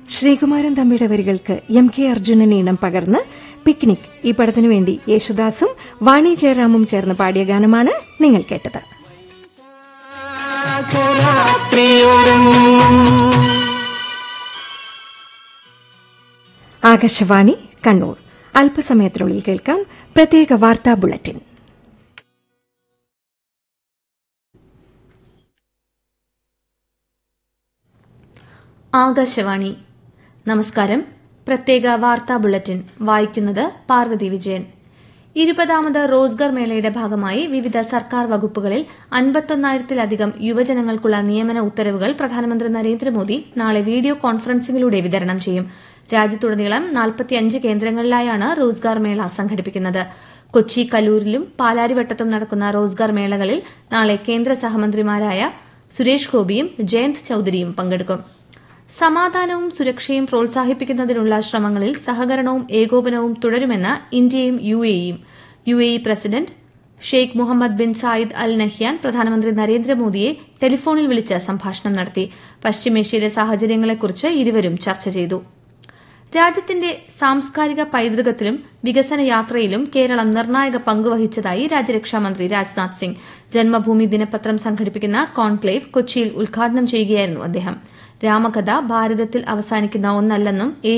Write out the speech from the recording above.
ശ്രീകുമാരൻ തമ്പിയുടെ വരികൾക്ക് M K Arjunan ഈണം പകർന്ന് പിക്നിക് ഈ പടത്തിനു വേണ്ടി യേശുദാസും വാണി ജയറാമും ചേർന്ന് പാടിയ ഗാനമാണ് നിങ്ങൾ കേട്ടത് ആകാശവാണി കണ്ണൂർ അല്പസമയത്തിനുള്ളിൽ കേൾക്കാം പ്രത്യേക വാർത്താ ബുള്ളറ്റിൻ ആകാശവാണി നമസ്കാരം പ്രത്യേക വാർത്താ ബുള്ളറ്റിൻ വായിക്കുന്നത് പാർവതി വിജയൻ ഇരുപതാമത് റോസ്ഗർ മേളയുടെ ഭാഗമായി വിവിധ സർക്കാർ വകുപ്പുകളിൽ അൻപത്തൊന്നായിരത്തിലധികം യുവജനങ്ങൾക്കുള്ള നിയമന ഉത്തരവുകൾ പ്രധാനമന്ത്രി നരേന്ദ്രമോദി നാളെ വീഡിയോ കോൺഫറൻസിംഗിലൂടെ വിതരണം ചെയ്യും രാജ്യത്തുടനീളം നാൽപ്പത്തിയഞ്ച് കേന്ദ്രങ്ങളിലായാണ് റോസ്ഗാർ മേള സംഘടിപ്പിക്കുന്നത് കൊച്ചി കലൂരിലും പാലാരിവട്ടത്തും നടക്കുന്ന റോസ്ഗാർ മേളകളിൽ നാളെ കേന്ദ്ര സഹമന്ത്രിമാരായ സുരേഷ് ഗോപിയും ജയന്ത് ചൌധരിയും പങ്കെടുക്കും സമാധാനവും സുരക്ഷയും പ്രോത്സാഹിപ്പിക്കുന്നതിനുള്ള ശ്രമങ്ങളിൽ സഹകരണവും ഏകോപനവും തുടരുമെന്ന് ഇന്ത്യയും യു എയും U A E president Sheikh Mohammed bin Zayed Al Nahyan പ്രധാനമന്ത്രി നരേന്ദ്രമോദിയെ ടെലിഫോണിൽ വിളിച്ച് സംഭാഷണം നടത്തി പശ്ചിമേഷ്യയിലെ സാഹചര്യങ്ങളെക്കുറിച്ച് ഇരുവരും ചർച്ച ചെയ്തു രാജ്യത്തിന്റെ സാംസ്കാരിക പൈതൃകത്തിലും വികസന യാത്രയിലും കേരളം നിർണായക പങ്കുവഹിച്ചതായി രാജ്യരക്ഷാമന്ത്രി രാജ്നാഥ് സിംഗ് ജന്മഭൂമി ദിനപത്രം സംഘടിപ്പിക്കുന്ന കോൺക്ലേവ് കൊച്ചിയിൽ ഉദ്ഘാടനം ചെയ്യുകയായിരുന്നു അദ്ദേഹം രാമകഥ ഭാരതത്തിൽ അവസാനിക്കുന്ന ഒന്നല്ലെന്നും